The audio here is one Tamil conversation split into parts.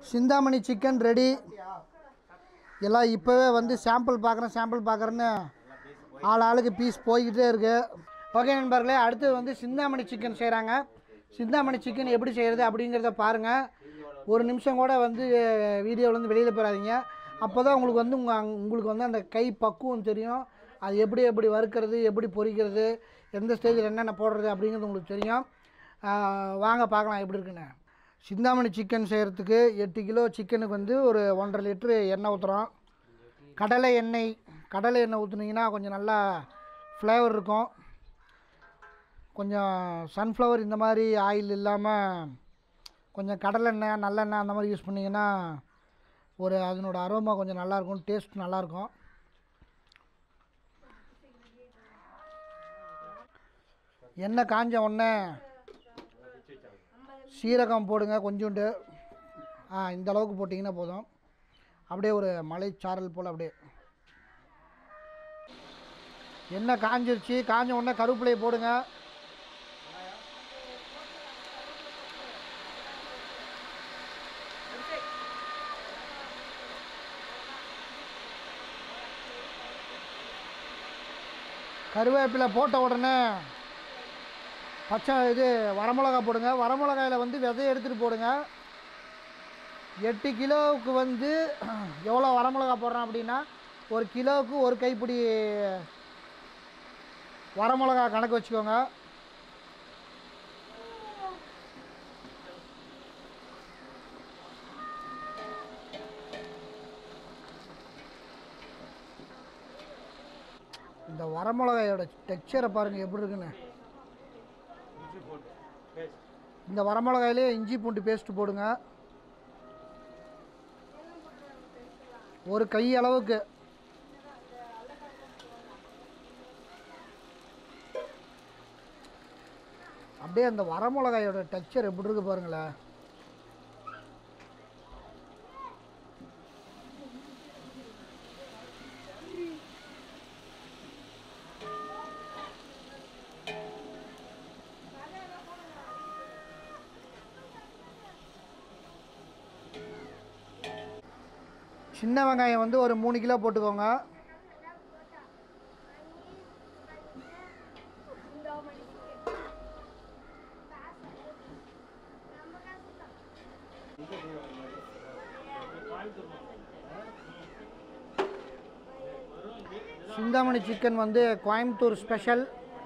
சிந்தாமணி சிக்கன் ரெடி எல்லாம் இப்போவே வந்து சாம்பிள் பார்க்குறேன் சாம்பிள் பார்க்குறேன்னு ஆள் ஆளுக்கு பீஸ் போய்கிட்டே இருக்கு ஓகே நண்பர்களே அடுத்தது வந்து சிந்தாமணி சிக்கன் செய்கிறாங்க சிந்தாமணி சிக்கன் எப்படி செய்கிறது அப்படிங்கிறத பாருங்கள் ஒரு நிமிஷம் கூட வந்து வீடியோவிலேருந்து வெளியில் போயிடாதீங்க அப்போ தான் உங்களுக்கு வந்து உங்கள் உங்களுக்கு வந்து அந்த கை பக்குவம் தெரியும் அது எப்படி எப்படி வறுக்கிறது எப்படி பொரிக்கிறது எந்த ஸ்டேஜில் என்னென்ன போடுறது அப்படிங்கிறது உங்களுக்கு தெரியும் ஆஹ் வாங்க பார்க்கலாம் எப்படி இருக்குன்னு சிந்தாமணி சிக்கன் செய்கிறதுக்கு எட்டு கிலோ சிக்கனுக்கு வந்து ஒரு ஒன்றரை லிட்ரு எண்ணெய் ஊற்றுறோம் கடலை எண்ணெய் கடலை எண்ணெய் ஊற்றுனீங்கன்னா கொஞ்சம் நல்லா ஃப்ளேவர் இருக்கும் கொஞ்சம் சன்ஃப்ளவர் இந்த மாதிரி ஆயில் இல்லாமல் கொஞ்சம் கடலெண்ணெய் நல்லெண்ணெய் அந்த மாதிரி யூஸ் பண்ணிங்கன்னா ஒரு அதனோட அரோமா கொஞ்சம் நல்லாயிருக்கும் டேஸ்ட் நல்லாயிருக்கும் எண்ணெய் காஞ்ச உடனே சீரகம் போடுங்க கொஞ்சோண்டு ஆ இந்த அளவுக்கு போட்டிங்கன்னா போதும் அப்படியே ஒரு மலைச்சாரல் போல் அப்படியே எண்ணெய் காஞ்சிருச்சு காஞ்ச உடனே கருவேப்பிலையை போடுங்க கருவேப்பிலை போட்ட உடனே பச்சை இது வரமிளகா போடுங்க வரமிளகாயில் வந்து விதைய எடுத்துகிட்டு போடுங்க எட்டு கிலோவுக்கு வந்து எவ்வளோ வரமிளகா போடுறோம் அப்படின்னா ஒரு கிலோவுக்கு ஒரு கைப்பிடி வரமிளகா கணக்கு வச்சுக்கோங்க இந்த வரமிளகாயோட டெக்ஸ்சரை பாருங்கள் எப்படி இருக்குன்னு இந்த வரமிளகாயிலே இஞ்சி பூண்டு பேஸ்ட் போடுங்க ஒரு கை அளவுக்கு அப்படியே அந்த வரமிளகாயோட டெக்ஸ்சர் எப்படி இருக்கு பாருங்களேன் சின்ன வெங்காயம் வந்து ஒரு மூணு கிலோ போட்டுக்கோங்க சிந்தாமணி சிக்கன் வந்து கோயம்புத்தூர் ஸ்பெஷல்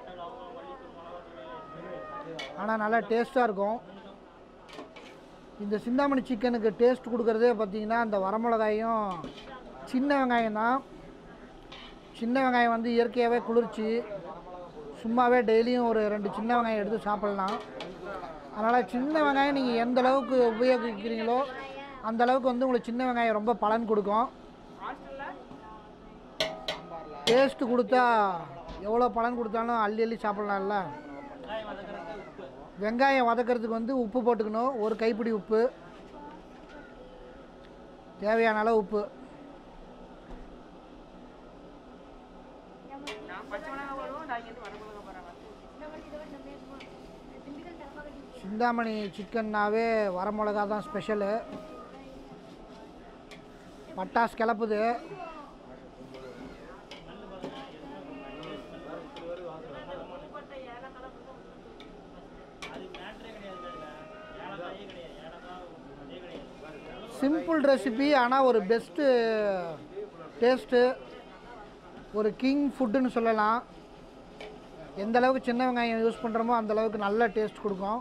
ஆனால் நல்லா டேஸ்ட்டாக இருக்கும் இந்த சிந்தாமணி சிக்கனுக்கு டேஸ்ட் கொடுக்குறதே பார்த்தீங்கன்னா அந்த வரமிளகாயும் சின்ன வெங்காயம் தான் சின்ன வெங்காயம் வந்து இயற்கையாகவே குளிர்ச்சி சும்மாவே டெய்லியும் ஒரு ரெண்டு சின்ன வெங்காயம் எடுத்து சாப்பிட்லாம் அதனால் சின்ன வெங்காயம் நீங்கள் எந்த அளவுக்கு உபயோகிக்கிறீங்களோ அந்த அளவுக்கு வந்து உங்களுக்கு சின்ன வெங்காயம் ரொம்ப பலன் கொடுக்கும் டேஸ்ட்டு கொடுத்தா எவ்வளோ பலன் கொடுத்தாலும் அள்ளி அள்ளி சாப்பிட்லாம்ல வெங்காயம் வதக்கிறதுக்கு வந்து உப்பு போட்டுக்கணும் ஒரு கைப்பிடி உப்பு தேவையான அளவு உப்பு சிந்தாமணி சிக்கன்னாவே வரமிளகா தான் ஸ்பெஷலு பட்டாசு கிளப்புது சிம்பிள் ரெசிபி ஆனால் ஒரு பெஸ்ட்டு டேஸ்ட்டு ஒரு கிங் ஃபுட்டுன்னு சொல்லலாம் எந்த அளவுக்கு சின்ன வெங்காயம் யூஸ் பண்ணுறோமோ அந்த அளவுக்கு நல்ல டேஸ்ட் கொடுக்கும்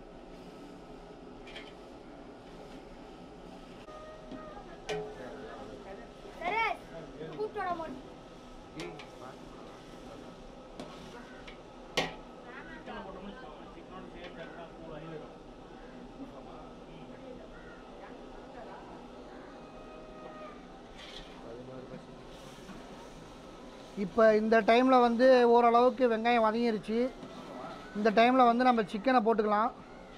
கூப்பிட்டு மாட்டேன் இப்போ இந்த டைமில் வந்து ஓரளவுக்கு வெங்காயம் வதங்கிருச்சு இந்த டைமில் வந்து நம்ம சிக்கனை போட்டுக்கலாம்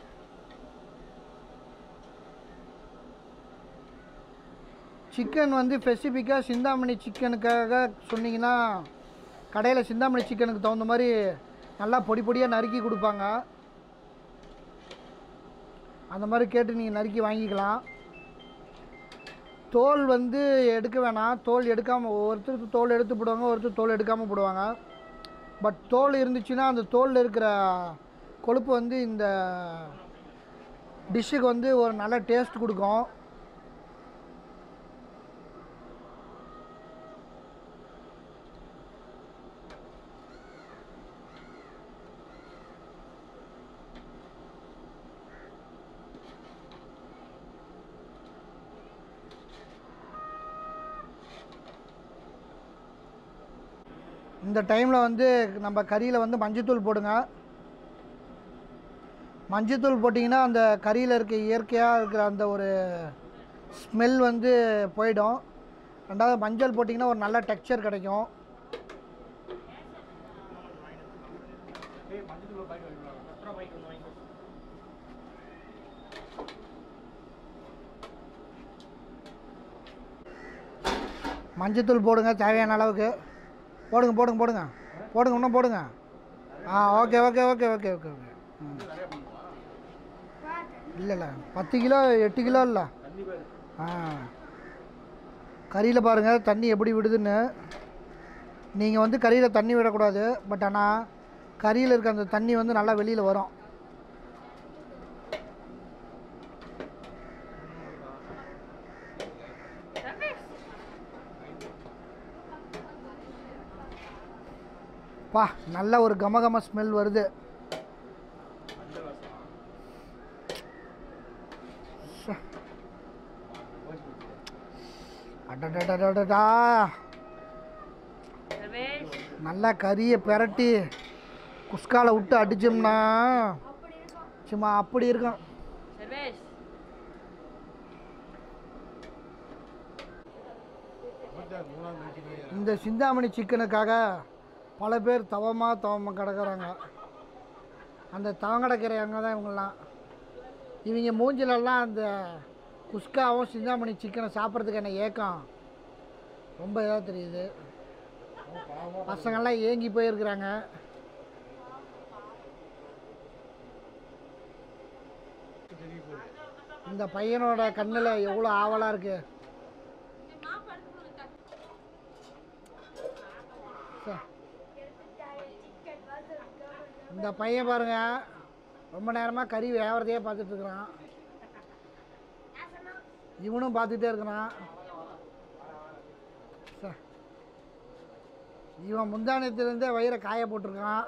சிக்கன் வந்து ஸ்பெசிஃபிக்காக சிந்தாமணி சிக்கனுக்காக சொன்னீங்கன்னா கடையில் சிந்தாமணி சிக்கனுக்கு தகுந்த மாதிரி நல்லா பொடி பொடியாக நறுக்கி கொடுப்பாங்க அந்த மாதிரி கேட்டு நீங்கள் நறுக்கி வாங்கிக்கலாம் தோல் வந்து எடுக்க வேணாம் தோல் எடுக்காமல் ஒருத்தருக்கு தோல் எடுத்து போடுவாங்க ஒருத்தர் தோல் எடுக்காமல் போடுவாங்க பட் தோல் இருந்துச்சுன்னா அந்த தோலில் இருக்கிற கொழுப்பு வந்து இந்த டிஷ்ஷுக்கு வந்து ஒரு நல்ல டேஸ்ட் கொடுக்கும் இந்த டைமில் வந்து நம்ம கறியில் வந்து மஞ்சத்தூள் போடுங்க மஞ்சத்தூள் போட்டிங்கன்னா அந்த கறியில் இருக்க இயற்கையாக இருக்கிற அந்த ஒரு ஸ்மெல் வந்து போயிடும் ரெண்டாவது மஞ்சள் போட்டிங்கன்னா ஒரு நல்ல டெக்ஸ்சர் கிடைக்கும் மஞ்சத்தூள் போடுங்க தேவையான அளவுக்கு போடுங்க போடுங்க போடுங்க போடுங்க இன்னும் போடுங்க ஆ okay okay okay okay okay okay ம் இல்லை இல்லை பத்து கிலோ எட்டு கிலோ இல்லை ஆ கறியில் பாருங்கள் தண்ணி எப்படி விடுதுன்னு நீங்கள் வந்து கறியில் தண்ணி விடக்கூடாது பட் ஆனால் கறியில் இருக்க அந்த தண்ணி வந்து நல்லா வெளியில் வரும் பா நல்ல ஒரு கமகம ஸ்மெல் வருது ச்சே. அடடடடடடா சர்வேஷ் நல்லா கறியை பெரட்டி குஸ்கால விட்டு அடிச்சோம்னா சும்மா அப்படி இருக்கும் சர்வேஷ் இந்த சிந்தாமணி சிக்கனுக்காக பல பேர் தவமாக தவமாக கிடக்குறாங்க அந்த தவம் கிடக்கிறவங்க தான் இவங்கெல்லாம் இவங்க மூஞ்சிலெல்லாம் அந்த குஸ்காவும் சிந்தாமணி சிக்கனை சாப்பிட்றதுக்கு என்ன ஏக்கம் ரொம்ப இதாக தெரியுது பசங்கள்லாம் ஏங்கி போயிருக்கிறாங்க இந்த பையனோட கண்ணில் எவ்வளோ ஆவலாக இருக்குது இந்த பையன் பாருங்க ரொம்ப நேரமாக கறி வேவறதையே பார்த்துட்டு இருக்கிறான் இவனும் பார்த்துட்டே இருக்கிறான் ச. இவன் முந்தானத்திலேருந்தே வயிறை காய போட்டிருக்கான்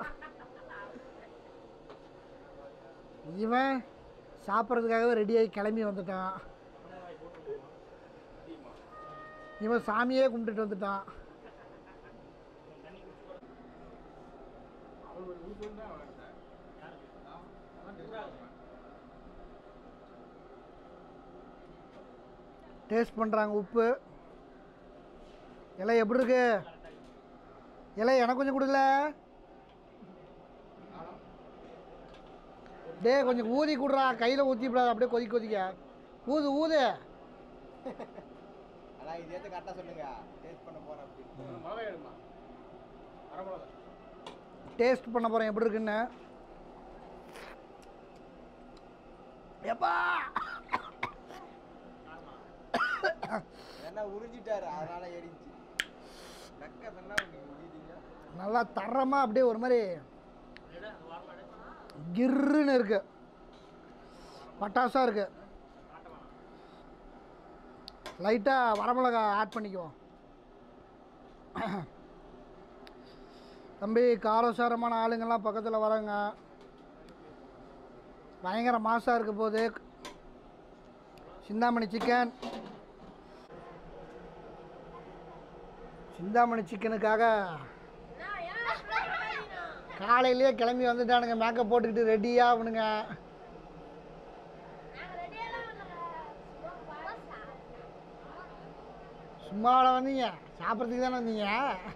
இவன் சாப்பிட்றதுக்காகவே ரெடியாகி கிளம்பி வந்துட்டான் இவன் சாமியே கும்பிட்டுட்டு வந்துட்டான் டேஸ்ட் பண்ணுறாங்க உப்பு இலை எப்படி இருக்கு இலை எனக்கு கொஞ்சம் கொடுக்கல டேய் கொஞ்சம் ஊதி கொடுறா கையில் ஊற்றிப்படாது அப்படியே கொதிக்க கொதிக்க ஊது ஊது அதான் இது ஏற்ற கரெக்டாக சொல்லுங்க டேஸ்ட் பண்ண போகிறேன் அப்படின்னு டேஸ்ட் பண்ண போகிறேன் எப்படி இருக்குன்னு எப்பா ஏன்னா உறிஞ்சிட்டாரு அதனால ஏறிச்சு டக்க சொன்னா உங்களுக்கு உறிஞ்சிட்டீங்க நல்லா தரமாக அப்படியே ஒரு மாதிரி கிர்ருன்னு இருக்கு பட்டாசாக இருக்கு லைட்டாக வரமிளகா ஆட் பண்ணிக்குவோம் தம்பி காரசாரமான ஆளுங்கெல்லாம் பக்கத்தில் வராங்க பயங்கர மாசாக இருக்க போகுது சிந்தாமணி சிக்கன் சிந்தாமணி சிக்கனுக்காக காலையிலேயே கிளம்பி வந்துட்டானுங்க மேக்கப் போட்டுக்கிட்டு ரெடியாக அவனுங்க சும்மாவில் வந்தீங்க சாப்பிட்றதுக்கு தானே வந்தீங்க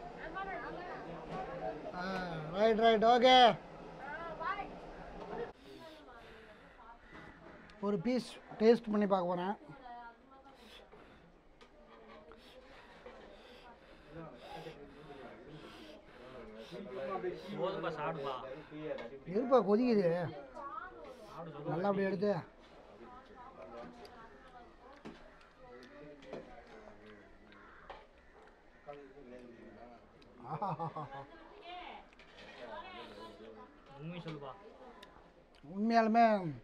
ஆ ரைட் ரைட் ஓகே ஒரு பீஸ் டேஸ்ட் பண்ணி பார்க்க போகிறேன் இருப்பா கொதிக்குது நல்லா அப்படி எடுத்து உண்மை சொல்லுப்பா உண்மையாலுமே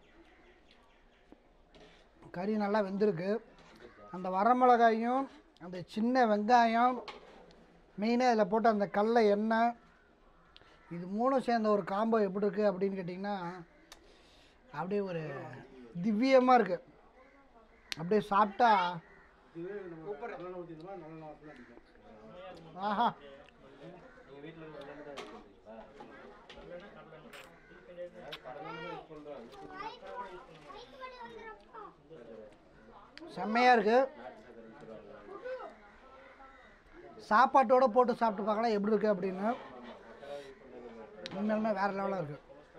கறி நல்லா வெந்திருக்கு அந்த வரமிளகாயும் அந்த சின்ன வெங்காயம் மெயினாக இதில் போட்ட அந்த கடல எண்ணெய் இது மூணும் சேர்ந்த ஒரு காம்போ எப்படி இருக்குது அப்படின்னு கேட்டிங்கன்னா அப்படியே ஒரு திவ்யமாக இருக்குது அப்படியே சாப்பிட்டா ஆஹா செம்மையாக இருக்கு சாப்பாட்டோட போட்டு சாப்பிட்டு பார்க்கலாம் எப்படி இருக்கு அப்படின்னு உண்மையாலுமே வேற லெவலாக இருக்கு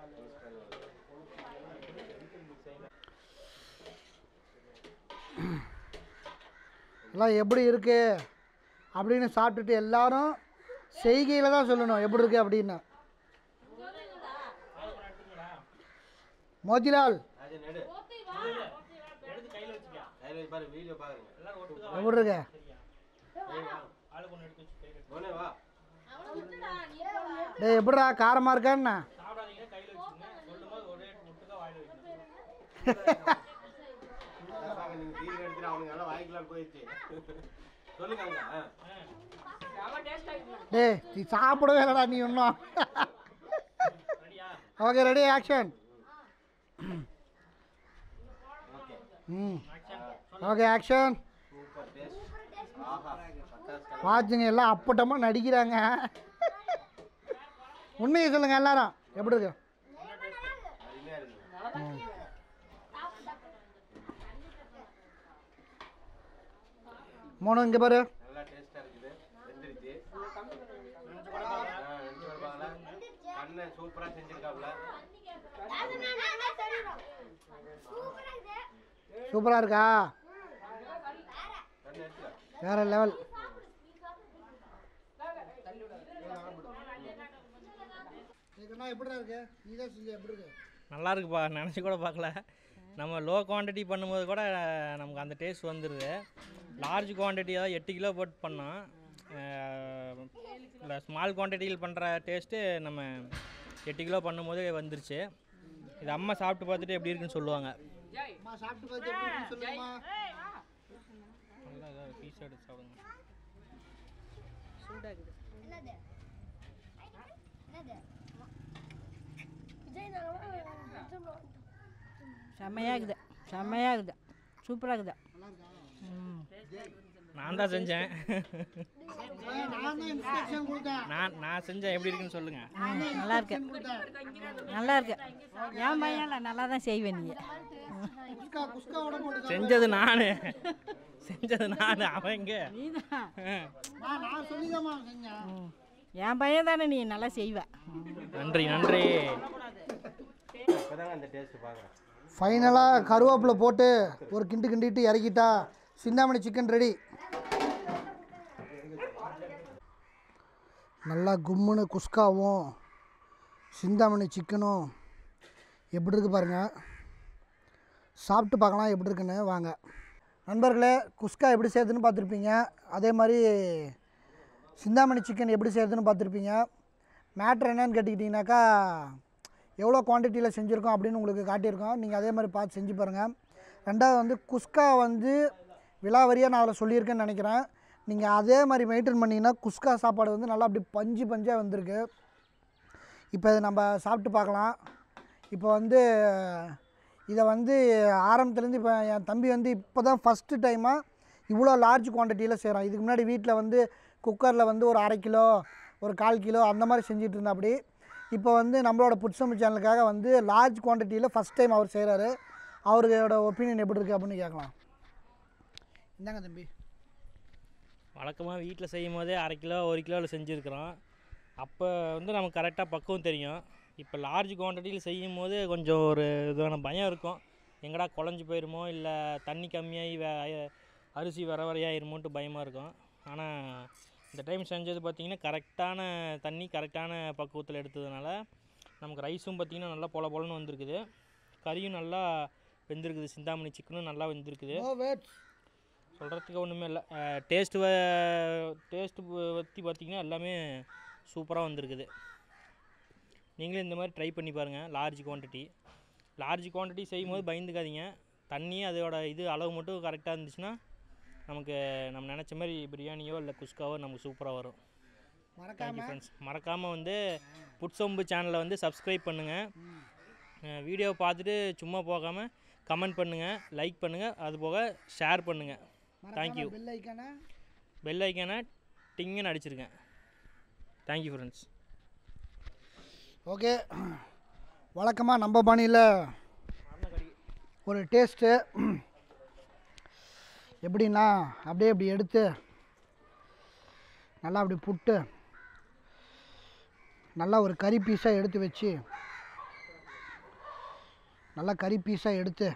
எல்லாம் எப்படி இருக்கு அப்படின்னு சாப்பிட்டுட்டு எல்லாரும் செய்கையில் தான் சொல்லணும் எப்படி இருக்கு அப்படின்னு மோதிலால் அது நடு கையில் வச்சு பாரு வீடியோ பாருங்க எப்படி இருக்கு ஆளுக்கு ஒன்று எடுத்து வச்சு கையில் போனே வா டேய் எப்படிடா காரமாக இருக்கான்னு சாப்பிடாதீங்க கையில் வச்சுங்க சொல்லும் போது ஒரே முட்டுக்கா வாயில் வைக்கணும் அதான் நீங்க வீடியோ எடுத்துட்டு அவனுங்க எல்லாம் வாங்கிக்கலாம் போயிடுச்சு சொல்லுங்க அங்க ஆ. டேய் நீ சாப்பிடவே இல்லைடா நீ இன்னும் ரெடியா ஓகே ரெடி ஆக்ஷன் ஓகே ம் ஓகே ஆக்ஷன் சூப்பர் டேஸ்ட் ஆஹா பட்டாசு வாட்சுங்க எல்லாம் அப்பட்டமாக நடிக்கிறாங்க உண்மையை சொல்லுங்கள் எல்லாரும் எப்படி இருக்கு அருமையா இருக்கு மோனு இங்கே பாரு நல்லா டேஸ்டா இருக்குது வெந்துருச்சு ஆ, நினைச்சு கூட பார்க்கல. கண்ணை சூப்பரா செஞ்சிருக்காப்ல சூப்பராக இருக்கா கண்ணை எடுத்துக்க வேற லெவல் எப்படிடா இருக்கு நீ தான் செஞ்ச எப்படி இருக்கு நல்லா இருக்குப்பா நினச்சி கூட பார்க்கல நம்ம லோ குவாண்டிட்டி பண்ணும்போது கூட நமக்கு அந்த டேஸ்ட் வந்துடுது லார்ஜ் குவான்டிட்டியாக எட்டு கிலோ போட்டு பண்ணோம் இல்லை ஸ்மால் குவான்டிட்டியில் பண்ணுற டேஸ்ட்டு நம்ம எட்டு கிலோ பண்ணும்போது வந்துருச்சு இது அம்மா சாப்பிட்டு பார்த்துட்டு எப்படி இருக்குன்னு சொல்லுவாங்க அம்மா சாப்பிட்டு பார்த்து எப்படி இருக்குன்னு சொல்லுங்கம்மா நல்லா ஏதாவது பீஸ் எடுத்து சாப்பிடுங்க செம்மையாக இருக்குது செம்மையாக இருக்குது சூப்பராக இருக்குது ம் நான் தான் செஞ்சேன் நான் தான் இன்ஸ்ட்ரக்ஷன் கொடுத்தேன் நான் நான் செஞ்சேன் எப்படி இருக்குன்னு சொல்லுங்கள் ம், நல்லா இருக்கு நல்லா இருக்கு என் பையன்ல நல்லா தான் செய்வேன் நீ குஸ்கா குஸ்காவோட போட்டு செஞ்சது நான் செஞ்சது நான் அவன் எங்க நீ தான் நான் நான் சொல்லிதாம்மா செஞ்சேன் என் பையன் தானே நீ நல்லா செய்வ நன்றி நன்றி இப்போதாங்க அந்த டேஸ்ட் பார்க்குறேன் ஃபைனலாக கருவேப்பிலை போட்டு ஒரு கிண்டு கிண்டிட்டு இறக்கிட்டா சிந்தாமணி சிக்கன் ரெடி நல்லா கும்முன்னு குஸ்காவும் சிந்தாமணி சிக்கனும் எப்படி இருக்கு பாருங்க சாப்பிட்டு பார்க்கலாம் எப்படி இருக்குன்னு வாங்க நண்பர்களே குஸ்கா எப்படி செய்யுதுன்னு பார்த்துருப்பீங்க அதே மாதிரி சிந்தாமணி சிக்கன் எப்படி செய்யுதுன்னு பார்த்துருப்பீங்க மேட்ரு என்னன்னு கேட்டுக்கிட்டிங்கனாக்கா எவ்வளோ குவான்டிட்டியில் செஞ்சுருக்கோம் அப்படின்னு உங்களுக்கு காட்டியிருக்கோம் நீங்கள் அதே மாதிரி பார்த்து செஞ்சு பாருங்கள் ரெண்டாவது வந்து குஸ்கா வந்து விலாவரியாக நான் அதில் சொல்லியிருக்கேன்னு நினைக்கிறேன் நீங்கள் அதே மாதிரி மெயின்டைன் பண்ணிங்கன்னா குஸ்கா சாப்பாடு வந்து நல்லா அப்படி பஞ்சு பஞ்சாக வந்திருக்கு இப்போ இதை நம்ம சாப்பிட்டு பார்க்கலாம் இப்போ வந்து இதை வந்து ஆரம்பத்துலேருந்து இப்போ என் தம்பி வந்து இப்போ தான் ஃபஸ்ட்டு டைமாக இவ்வளோ லார்ஜ் குவான்டிட்டியில் செய்கிறான் இதுக்கு முன்னாடி வீட்டில் வந்து குக்கரில் வந்து ஒரு அரை கிலோ ஒரு கால் கிலோ அந்த மாதிரி செஞ்சுட்டு இருந்தா அப்படி இப்போ வந்து நம்மளோட புட்சமி சேனலுக்காக வந்து லார்ஜ் குவான்டிட்டியில் ஃபஸ்ட் டைம் அவர் செய்கிறாரு அவரோட ஒப்பீனியன் எப்படி இருக்குது அப்படின்னு கேட்கலாம் இந்தாங்க தம்பி வழக்கமாக வீட்டில் செய்யும் போதே அரை கிலோ ஒரு கிலோவில் செஞ்சுருக்குறோம் அப்போ வந்து நமக்கு கரெக்டாக பக்குவம் தெரியும் இப்போ லார்ஜ் குவான்டிட்டியில் செய்யும் போது கொஞ்சம் ஒரு இதான பயம் இருக்கும் எங்கடா குழஞ்சி போயிருமோ இல்லை தண்ணி கம்மியாகி வே அரிசி வர வரையாயிருமோன்ட்டு பயமாக இருக்கும் ஆனால் இந்த டைம் செஞ்சது பார்த்திங்கன்னா கரெக்டான தண்ணி கரெக்டான பக்குவத்தில் எடுத்ததுனால நமக்கு ரைஸும் பார்த்திங்கன்னா நல்லா பொல பொலன்னு வந்திருக்குது கறியும் நல்லா வெந்திருக்குது சிந்தாமணி சிக்கனும் நல்லா வெந்திருக்குது நோ வேட் சொல்கிறதுக்கு ஒன்றுமே இல்லை டேஸ்ட்டு டேஸ்ட்டு பற்றி பார்த்தீங்கன்னா எல்லாமே சூப்பராக வந்திருக்குது நீங்களும் இந்த மாதிரி ட்ரை பண்ணி பாருங்கள் லார்ஜ் குவான்டிட்டி லார்ஜ் குவான்டிட்டி செய்யும் போது பயந்துக்காதீங்க தண்ணி அதோட இது அளவு மட்டும் கரெக்டாக இருந்துச்சுன்னா நமக்கு நம்ம நினச்ச மாதிரி பிரியாணியோ இல்லை குஸ்காவோ நமக்கு சூப்பராக வரும் தேங்க்யூ மறக்காம ஃப்ரெண்ட்ஸ் மறக்காமல் வந்து புட்சொம்பு சேனலை வந்து சப்ஸ்கிரைப் பண்ணுங்கள் வீடியோ பார்த்துட்டு சும்மா போகாமல் கமெண்ட் பண்ணுங்கள் லைக் பண்ணுங்கள் அது போக ஷேர் பண்ணுங்கள் தேங்க்யூ பெல் ஐக்கான பெல் ஐக்கானை டிங்குன்னு அடிச்சிருக்கேன் தேங்க்யூ ஃப்ரெண்ட்ஸ் ஓகே வழக்கமாக நம்ம பாணியில் ஒரு டேஸ்ட்டு எப்படின்னா அப்படியே இப்படி எடுத்து நல்லா அப்படி புட்டு நல்லா ஒரு கறி பீஸாக எடுத்து வச்சு நல்லா கறி பீஸாக எடுத்து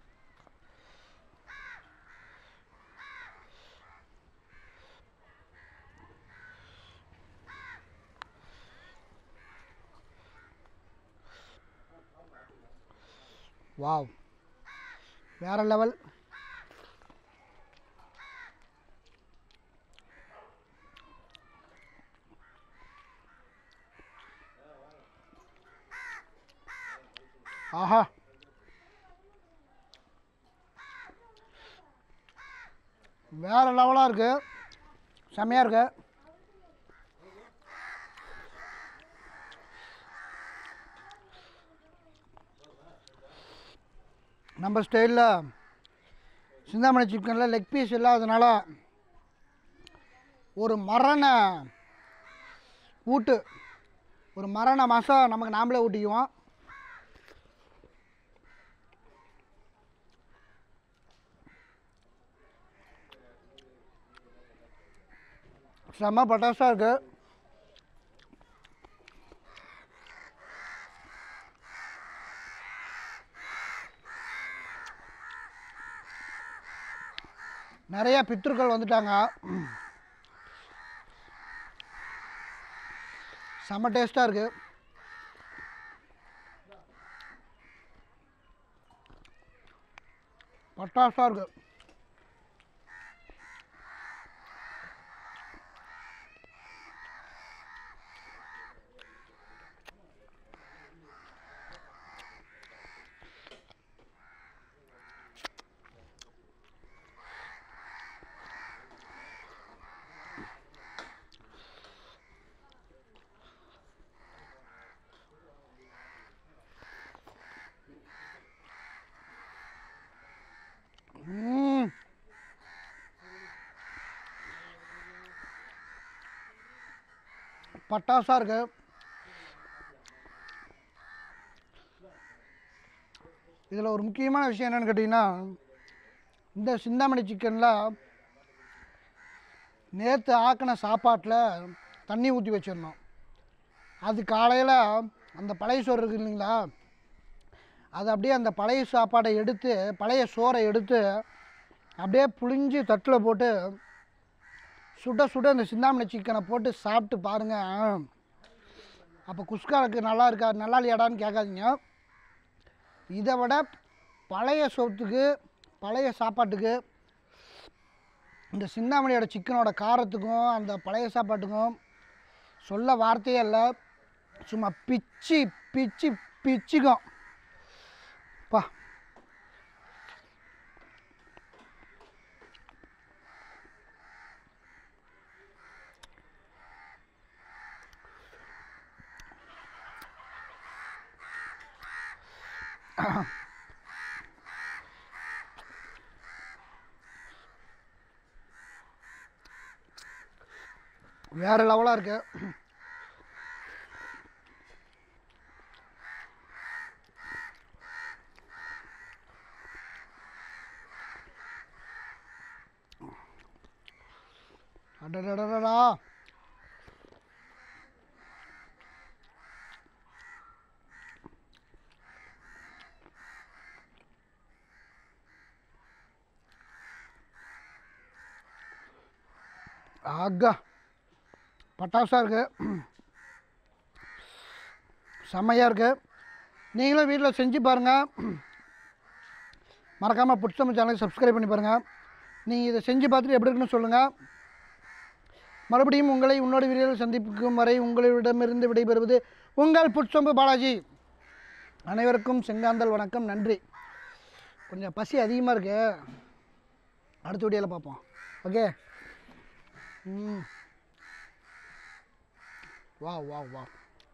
வாவ் வேறு லெவல் ஆஹா வேறு லெவலாக இருக்குது செம்மையாக இருக்கு நம்ம ஸ்டைலில் சிந்தாமணி சிக்கனில் லெக் பீஸ் இல்லாததுனால ஒரு மரண ஊட்டு ஒரு மரண மாதம் நமக்கு நாமளே ஊட்டிக்குவோம் செம்ம பட்டாசாக இருக்குது நிறைய பித்ருக்கள் வந்துட்டாங்க செம்ம டேஸ்ட்டாக இருக்குது பட்டாசாக இருக்குது ம் பட்டாசாக இருக்கு இதில் ஒரு முக்கியமான விஷயம் என்னன்னு கேட்டிங்கன்னா இந்த சிந்தாமணி சிக்கனில் நேற்று ஆக்கின சாப்பாட்டில் தண்ணி ஊற்றி வச்சிடணும் அது காலையில் அந்த பழைய சோறு இருக்கு இல்லைங்களா அது அப்படியே அந்த பழைய சாப்பாடை எடுத்து பழைய சோறை எடுத்து அப்படியே புழிஞ்சு தட்டில் போட்டு சுட சுட அந்த சிந்தாமணி சிக்கனை போட்டு சாப்பிட்டு பாருங்கள் அப்போ குஸ்காவுக்கு நல்லா இருக்கா நல்லா இல்லையாடான்னு கேட்காதீங்க இதை விட பழைய சோத்துக்கு பழைய சாப்பாட்டுக்கு இந்த சிந்தாமணியோட சிக்கனோட காரத்துக்கும் அந்த பழைய சாப்பாட்டுக்கும் சொல்ல வார்த்தையே இல்லை சும்மா பிச்சு பிச்சு பிச்சுக்கும் பா வேறு லெவலாக இருக்கு அடடடடடா ஆகா பட்டாசாக இருக்கு செம்மையாக இருக்கு நீங்களும் வீட்டில் செஞ்சு பாருங்கள் மறக்காமல் புட்சம் சேனலுக்கு சப்ஸ்கிரைப் பண்ணி பாருங்கள் நீங்கள் இதை செஞ்சு பார்த்துட்டு எப்படி இருக்குன்னு சொல்லுங்கள் மறுபடியும் உங்களை உன்னோட வீரர்கள் சந்திப்புக்கும் வரை உங்களிடமிருந்து விடைபெறுவது உங்கள் புட்சொம்பு பாலாஜி அனைவருக்கும் செங்காந்தல் வணக்கம் நன்றி கொஞ்சம் பசி அதிகமாக இருக்கு அடுத்த வீடியோவில் பார்ப்போம் ஓகே ம் வா வா வா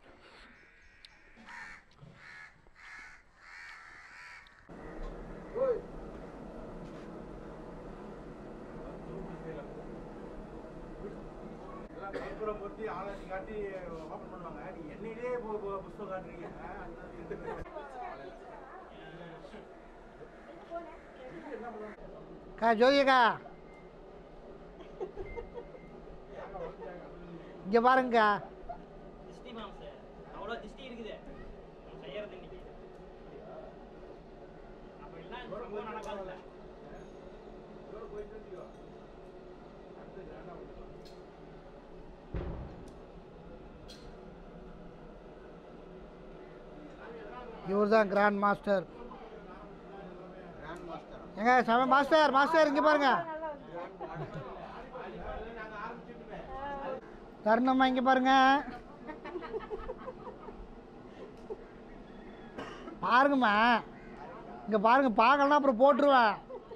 எல்லாம் கைப்புறம் பொத்தி ஆளாச்சி காட்டி ஓப்பன் பண்ணுவாங்க நீ என்னையிலே பு- பு- புஸ்தகம் காட்டுறீங்க கா ஜோதியக்கா இங்கே பாருங்கக்கா திஷ்டி மாம்ச அவ்வளோ திஷ்டி இருக்குது நம்ம செய்யறது இன்னைக்கு அப்படிலாம் இந்த சம்பவம் நடக்காதுல்ல இவர் தான் கிராண்ட் மாஸ்டர் எங்க சம மாஸ்டர் மாஸ்டர் இங்கே பாருங்க தருணம்மா இங்கே பாருங்க பாருங்கம்மா இங்கே பாருங்க பார்க்கலாம் அப்புறம் போட்டுருவேன்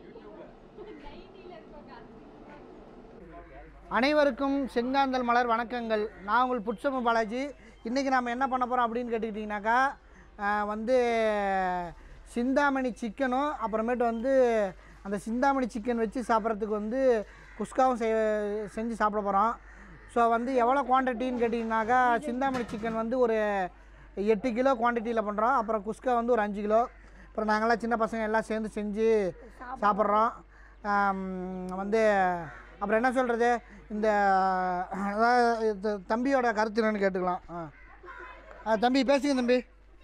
அனைவருக்கும் செங்காந்தல் மலர் வணக்கங்கள் நான் உங்கள் புட்சம பாலாஜி இன்றைக்கி நாம் என்ன பண்ண போகிறோம் அப்படின்னு கேட்டுக்கிட்டிங்கனாக்கா ஆஹ், வந்து சிந்தாமணி சிக்கனும் அப்புறமேட்டு வந்து அந்த சிந்தாமணி சிக்கன் வச்சு சாப்பிட்றதுக்கு வந்து குஸ்காவும் செய் செஞ்சு சாப்பிட போகிறோம் ஸோ வந்து எவ்வளோ குவான்டிட்டின்னு கேட்டிங்கனாக்கா சிந்தாமணி சிக்கன் வந்து ஒரு எட்டு கிலோ குவான்டிட்டியில் பண்ணுறோம் அப்புறம் குஸ்கா வந்து ஒரு அஞ்சு கிலோ அப்புறம் நாங்கள்லாம் சின்ன பசங்க எல்லாம் சேர்ந்து செஞ்சு சாப்பிட்றோம் ஆம், வந்து அப்புறம் என்ன சொல்கிறது இந்த அதாவது இது தம்பியோட கருத்து என்னன்னு கேட்டுக்கலாம் ஆ ஆ தம்பி பேசுங்க தம்பி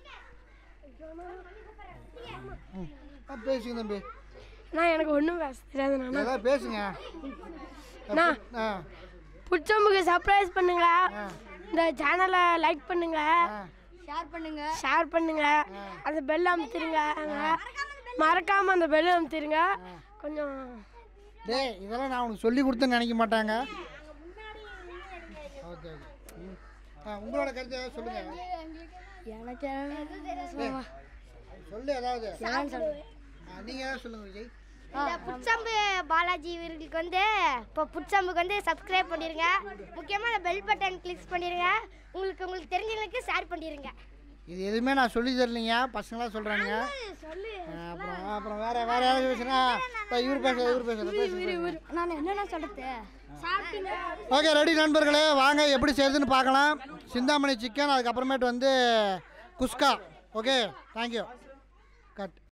ம். ஆ, பேசுங்க தம்பி நான் எனக்கு ஒன்றும் பேச தெரியாது நான் ஏதாவது பேசுங்க நான் ஆ புடிச்சவங்களுக்கு சர்ப்ரைஸ் பண்ணுங்க இந்த சேனலை லைக் பண்ணுங்க ஷேர் பண்ணுங்க ஷேர் பண்ணுங்க அந்த பெல் அமுத்திருங்க மறக்காம அந்த பெல் அமுத்திருங்க கொஞ்சம் டேய் இதெல்லாம் நான் உனக்கு சொல்லி கொடுத்தேன்னு நினைக்க மாட்டாங்க ஓகே ஓகே ம். ஆ உங்களோட கருத்து ஏதாவது சொல்லுங்கள் எனக்கு சொல்லு ஏதாவது நீங்கள் ஏதாவது சொல்லுங்கள் விஜய் இந்த புட்சம்பு பாலாஜி இவர்களுக்கு வந்து இப்போ புட்சம்புக்கு வந்து சப்ஸ்கிரைப் பண்ணிடுங்க முக்கியமாக அந்த பெல் பட்டன் கிளிக் பண்ணிடுங்க உங்களுக்கு உங்களுக்கு தெரிஞ்சவங்களுக்கு ஷேர் பண்ணிடுங்க இது எதுவுமே நான் சொல்லி தரலைங்க பசங்களாம் சொல்கிறானுங்க அப்புறம் அப்புறம் வேற வேற யாராவது பேசுனா இவர் பேச இவர் பேசுற பேசுங்க நான் என்னென்ன சொல்கிறது ஓகே ரெடி நண்பர்களே வாங்க எப்படி செய்யுதுன்னு பார்க்கலாம் சிந்தாமணி சிக்கன் அதுக்கப்புறமேட்டு வந்து குஸ்கா ஓகே தேங்க்யூ கட்